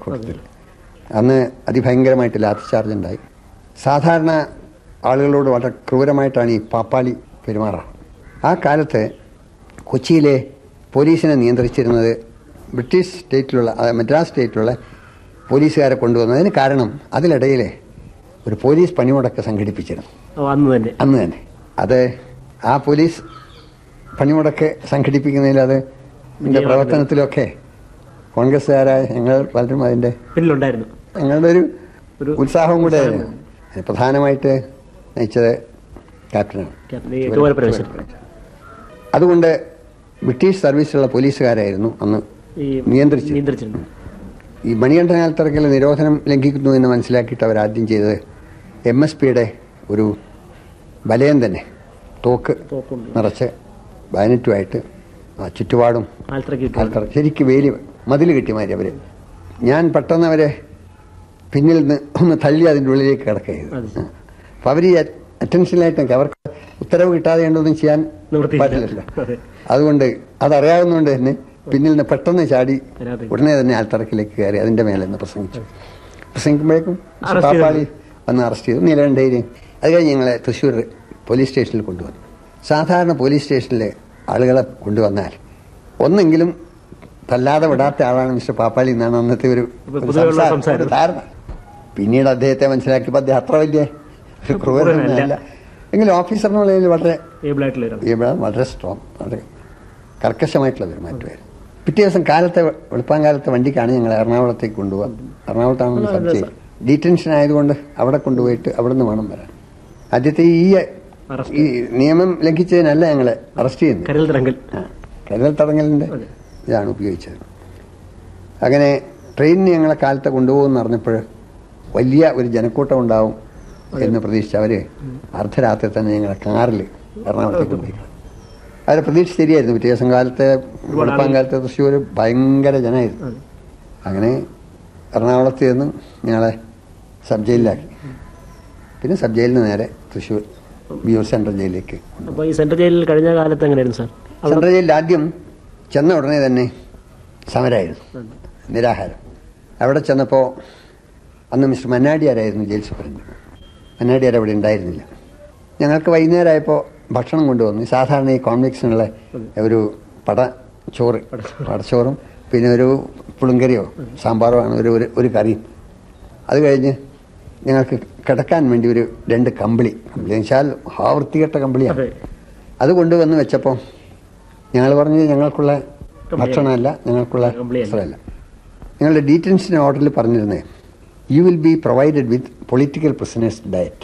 കൂട്ടത്തിൽ അന്ന് അതിഭയങ്കരമായിട്ട് ലാത്തി ചാർജ് ഉണ്ടായി സാധാരണ ആളുകളോട് വളരെ ക്രൂരമായിട്ടാണ് ഈ പാപ്പാളി പെരുമാറാറ് ആ കാലത്ത് കൊച്ചിയിലെ പോലീസിനെ നിയന്ത്രിച്ചിരുന്നത് ബ്രിട്ടീഷ് സ്റ്റേറ്റിലുള്ള ആ, മദ്രാസ് സ്റ്റേറ്റിലുള്ള പോലീസുകാരെ കൊണ്ടുവന്നതിന് കാരണം അതിനിടയിലെ ഒരു പോലീസ് പണിമുടക്ക് സംഘടിപ്പിച്ചിരുന്നു ഓ, അന്ന് തന്നെ അന്ന് തന്നെ അത് ആ പോലീസ് പണിമുടക്ക് സംഘടിപ്പിക്കുന്നതിൽ അത് ഇതിന്റെ പ്രവർത്തനത്തിലൊക്കെ കോൺഗ്രസ്സുകാരായ ഞങ്ങൾ പലരും അതിന്റെ പിന്നിലുണ്ടായിരുന്നു ഞങ്ങളുടെ ഒരു ഒരു ഉത്സാഹവും കൂടെ ആയിരുന്നു. അതിന് പ്രധാനമായിട്ട് നയിച്ചത് ക്യാപ്റ്റനാണ് ക്യാപ്റ്റൻ ഈ ചുവര പ്രവേശൻ അതുകൊണ്ട് ബ്രിട്ടീഷ് സർവീസിലുള്ള പോലീസുകാരായിരുന്നു അന്ന് ഈ നിയന്ത്രിച്ചത് നിയന്ത്രിച്ചിരുന്നു ഈ മണികണ്ഠനാൽത്തറക്കൽ നിരോധനം ലംഘിക്കുന്നു എന്ന് മനസ്സിലാക്കിയിട്ട് അവർ ആദ്യം ചെയ്തത് എം എസ് പിയുടെ ഒരു വലയം തന്നെ തോക്ക് തോക്കുണ്ട് നിറച്ച് ബാനറ്റുമായിട്ട് ആ ചുറ്റുപാടും ആൽത്രയ്ക്ക് കിട്ടും ആൾക്കാർ ശരിക്കും വേലി മതിൽ കെട്ടി മാറി അവര് ഞാൻ പെട്ടെന്ന് അവരെ പിന്നിൽ നിന്ന് ഒന്ന് തള്ളി അതിൻ്റെ ഉള്ളിലേക്ക് കിടക്കുകയത് അത് ശരി. അപ്പൊ അവർ ഈ അറ്റൻഷനിലായിട്ട് അവർക്ക് ഉത്തരവ് കിട്ടാതെ ഒന്നും ചെയ്യാൻ നിവൃത്തിയില്ല. പറ്റില്ലല്ലോ അതെ. അതുകൊണ്ട് അതറിയാവുന്നതുകൊണ്ട് തന്നെ പിന്നിൽ നിന്ന് പെട്ടെന്ന് ചാടി വരാതെ. ഉടനെ തന്നെ ആൽത്തറക്കിലേക്ക് കയറി അതിന്റെ മേലെ നിന്ന് പ്രസംഗിച്ചു പ്രസംഗിക്കുമ്പോഴേക്കും അറസ്റ്റ് ചെയ്തു. പാപ്പാളി വന്ന് അറസ്റ്റ് ചെയ്തു നീലകണ്ഠേരി അത് കഴിഞ്ഞ് ഞങ്ങളെ തൃശ്ശൂർ പോലീസ് സ്റ്റേഷനിൽ കൊണ്ടുവന്നു സാധാരണ പോലീസ് സ്റ്റേഷനിൽ ആളുകളെ കൊണ്ടുവന്നാൽ ഒന്നെങ്കിലും തല്ലാതെ വിടാത്ത ആളാണ് മിസ്റ്റർ പാപ്പാളി എന്നാണ് അന്നത്തെ ഒരു ഒരു പൊതുവെയുള്ള സംസാരം, സംസാരം. ഒരു ധാരണ പിന്നീട് അദ്ദേഹത്തെ മനസ്സിലാക്കിയപ്പോൾ അദ്ദേഹം അത്ര വലിയ ഒരു ക്രൂരനല്ല ക്രൂരനല്ല. എങ്കിലും ഓഫീസറിനുള്ളിൽ വളരെ ഏബിൾ ആയിട്ടുള്ള ഒരാൾ ഇവിടെ വളരെ സ്ട്രോങ് വളരെ കർക്കശമായിട്ടുള്ള പെരുമാറ്റമായിരുന്നു പിറ്റേ ദിവസം കാലത്തെ വെളുപ്പാങ്കാലത്തെ വണ്ടിക്കാണ് ഞങ്ങൾ എറണാകുളത്തേക്ക് കൊണ്ടുപോകാൻ എറണാകുളത്താണ് സബ്ജക്ട് ഡീറ്റൻഷൻ ആയതുകൊണ്ട് അവിടെ കൊണ്ടുപോയിട്ട് അവിടെ നിന്ന് വേണം വരാൻ ആദ്യത്തെ ഈ Arrest. ഈ നിയമം ലംഘിച്ചതിനല്ല ഞങ്ങളെ അറസ്റ്റ് ചെയ്യുന്നത് കരൽ തടങ്കൽ ആ, കരുതൽ തടങ്കലിന്റെ അതെ. ഇതാണ് ഉപയോഗിച്ചത് അങ്ങനെ ട്രെയിനിന് ഞങ്ങളെ കാലത്തെ കൊണ്ടുപോകുമെന്ന് അറിഞ്ഞപ്പോൾ വലിയ ഒരു ജനക്കൂട്ടം ഉണ്ടാവും എന്ന് പ്രതീക്ഷിച്ച് അവര് അർദ്ധരാത്രി തന്നെ ഞങ്ങളെ കാറിൽ എറണാകുളത്തേക്ക് കൊണ്ടുപോയി അവരെ പ്രതീക്ഷ ശരിയായിരുന്നു പിറ്റേ ദിവസം കാലത്തെ വെളുപ്പാൻ കാലത്തെ തൃശ്ശൂർ ഭയങ്കര ജനമായിരുന്നു അതെ. അങ്ങനെ എറണാകുളത്ത് ചെന്ന് ഞങ്ങളെ സബ് ജയിലിലാക്കി പിന്നെ സബ് ജയിലിൽ നിന്ന് നേരെ തൃശ്ശൂർ വിയൂർ സെൻട്രൽ ജയിലിലേക്ക് കൊണ്ടുപോയി. അപ്പോൾ ഈ സെൻട്രൽ ജയിലിൽ കഴിഞ്ഞ കാലത്ത് എങ്ങനെയായിരുന്നു സാർ അവിടെ സെൻട്രൽ ജയിലിൽ ആദ്യം ചെന്ന ഉടനെ തന്നെ സമരമായിരുന്നു നിരാഹാരം അവിടെ ചെന്നപ്പോൾ അന്ന് മിസ്റ്റർ മന്നാടിയാരായിരുന്നു ജയിൽ സൂപ്രണ്ട് മന്നാടിയാർ അവിടെ ഉണ്ടായിരുന്നില്ല ഞങ്ങൾക്ക് വൈകുന്നേരമായപ്പോൾ ഭക്ഷണം കൊണ്ടുവന്നു സാധാരണ ഈ കോൺവിക്സിനുള്ള ഒരു പട ചോറ് പടച്ചോറും പിന്നെ ഒരു പുളുങ്കറിയോ സാമ്പാറോ ആണ് ഒരു ഒരു- ഒരു കറിയും അത് കഴിഞ്ഞ് ഞങ്ങൾക്ക് കിടക്കാൻ വേണ്ടി ഒരു രണ്ട് കമ്പിളി കമ്പിളി എന്ന് വെച്ചാൽ ഹാ വൃത്തികെട്ട കമ്പിളിയാണ് അതെ അത് കൊണ്ടുവന്ന് വെച്ചപ്പോൾ ഞങ്ങൾ പറഞ്ഞു ഞങ്ങൾക്കുള്ള ഭക്ഷണമല്ല ഞങ്ങൾക്കുള്ള കമ്പിളിയല്ല. വസ്ത്രമല്ല ഞങ്ങളുടെ ഡീറ്റൻഷൻ ഓർഡറിൽ പറഞ്ഞിരുന്നേ you will be provided with political prisoners diet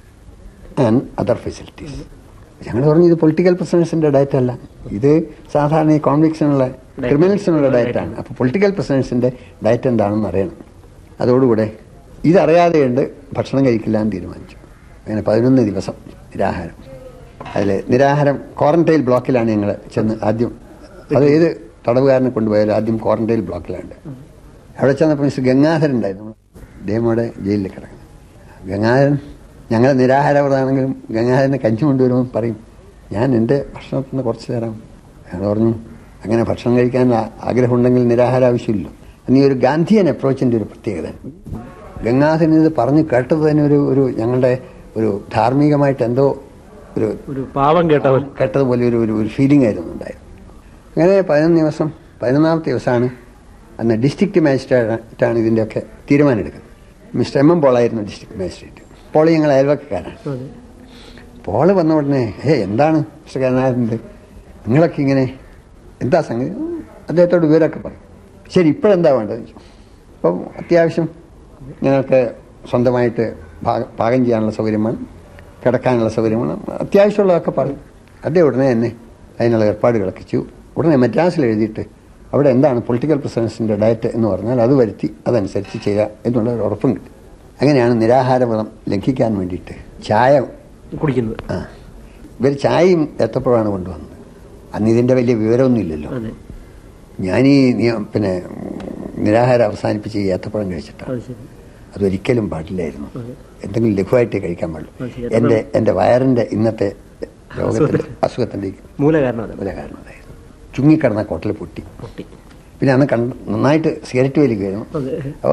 and other facilities ഞങ്ങൾ പറഞ്ഞു ഇത് പൊളിറ്റിക്കൽ പ്രിസണേഴ്സിന്റെ ഡയറ്റ് അല്ല ഇത് സാധാരണ ഈ കോൺവിക്സിനുള്ള ക്രിമിനൽസിനുള്ള ഡയറ്റാണ് അപ്പോൾ പൊളിറ്റിക്കൽ പ്രിസണേഴ്സിന്റെ ഡയറ്റ് എന്താണെന്ന് അറിയണം അതോടുകൂടെ ഇതറിയാതെയുണ്ട് ഭക്ഷണം കഴിക്കില്ല എന്ന് തീരുമാനിച്ചു അങ്ങനെ പതിനൊന്ന് ദിവസം നിരാഹാരം അതിൽ നിരാഹാരം ക്വാറന്റൈൻ ബ്ലോക്കിലാണ് ഞങ്ങൾ ചെന്ന് ആദ്യം അത് ഏത് തടവുകാരനെ കൊണ്ടുപോയാലും ആദ്യം ക്വാറന്റൈൻ ബ്ലോക്കിലാണ് അവിടെ ചെന്നപ്പോൾ മിസ്റ്റർ ഗംഗാധരൻ ഉണ്ടായിരുന്നു അദ്ദേഹം അവിടെ ജയിലിൽ കിടക്കുന്നത് ഗംഗാധരൻ ഞങ്ങൾ നിരാഹാരവതാണെങ്കിലും ഗംഗാധരനെ കഞ്ഞി കൊണ്ടുവരുമ്പോൾ പറയും ഞാൻ എൻ്റെ ഭക്ഷണത്തിൽ നിന്ന് കുറച്ച് തരാം അയാൾ പറഞ്ഞു അങ്ങനെ ഭക്ഷണം കഴിക്കാൻ ആ- ആഗ്രഹമുണ്ടെങ്കിൽ നിരാഹാരം ആവശ്യമില്ലല്ലോ നീ ഒരു ഗാന്ധിയൻ അപ്രോച്ചിൻ്റെ ഒരു പ്രത്യേകത ഗംഗാധരൻ ഇത് പറഞ്ഞു കേട്ടത് തന്നെ ഒരു ഒരു ഞങ്ങളുടെ ഒരു ധാർമ്മികമായിട്ട് എന്തോ ഒരു ഒരു പാവം കേട്ടവൻ കേട്ടതുപോലെ ഒരു ഒരു ഒരു ഫീലിംഗ് ആയിരുന്നു ഉണ്ടായത് അങ്ങനെ പതിനൊന്ന് ദിവസം പതിനൊന്നാമത്തെ ദിവസമാണ് അന്ന് ഡിസ്ട്രിക്ട് മാജിസ്ട്രേറ്റാണ് ഇതിൻ്റെയൊക്കെ തീരുമാനമെടുക്കുന്നത് മിസ്റ്റർ എം എം പോളായിരുന്നു ഡിസ്ട്രിക്ട് മാജിസ്ട്രേറ്റ് പോൾ ഞങ്ങൾ അയൽവക്കക്കാരാണ് അതെ പോള് വന്ന ഉടനെ ഏ എന്താണ് മിസ്റ്റർ കരുണാകരൻ്റെ നിങ്ങളൊക്കെ ഇങ്ങനെ എന്താ സംഗതി ഉം, അദ്ദേഹത്തോട് വിവരമൊക്കെ പറയും ശരി ഇപ്പോഴെന്താ വേണ്ടത് ചോദിച്ചു അപ്പം അത്യാവശ്യം ഞങ്ങൾക്ക് സ്വന്തമായിട്ട് പാക- പാകം ചെയ്യാനുള്ള സൗകര്യം വേണം കിടക്കാനുള്ള സൗകര്യം വേണം അത്യാവശ്യമുള്ളതൊക്കെ പറയും അദ്ദേഹം ഉടനെ തന്നെ അതിനുള്ള ഏർപ്പാടുകളൊക്കെ ചെയ്തു ഉടനെ മദ്രാസിൽ എഴുതിയിട്ട് അവിടെ എന്താണ് പൊളിറ്റിക്കൽ പ്രസിഡൻസിൻ്റെ ഡയറ്റ് എന്ന് പറഞ്ഞാൽ അത് വരുത്തി അതനുസരിച്ച് ചെയ്യുക എന്നുള്ള ഒരു ഉറപ്പും കിട്ടി അങ്ങനെയാണ് നിരാഹാരവ്രതം ലംഘിക്കാൻ വേണ്ടിയിട്ട് ചായ കുടിക്കുന്നത് ആ ഇവർ ചായയും ഏത്തപ്പഴമാണ് കൊണ്ടുവന്നത് അന്ന് ഇതിൻ്റെ വലിയ വിവരമൊന്നുമില്ലല്ലോ അതെ ഞാൻ ഈ നിയ- പിന്നെ നിരാഹാരം അവസാനിപ്പിച്ച് ഈ ഏത്തപ്പഴം കഴിച്ചിട്ടാണ് അത് ശരി അതൊരിക്കലും പാടില്ലായിരുന്നു അതെ. എന്തെങ്കിലും ലഘുവായിട്ടേ കഴിക്കാൻ അത് ശരി. പാടുള്ളൂ എൻ്റെ എൻ്റെ വയറിൻ്റെ ഇന്നത്തെ രോഗത്തിൻ്റെ അസുഖത്തിൻ്റെ മൂലകാരണം അതെ മൂല കാരണം അതായിരുന്നു ചുങ്ങിക്കിടന്ന കോട്ടൽ പൊട്ടി പൊട്ടി പിന്നെ അന്ന് കണ്ട് നന്നായിട്ട് സിഗരറ്റ് വലിക്കുമായിരുന്നു അതെ അപ്പോൾ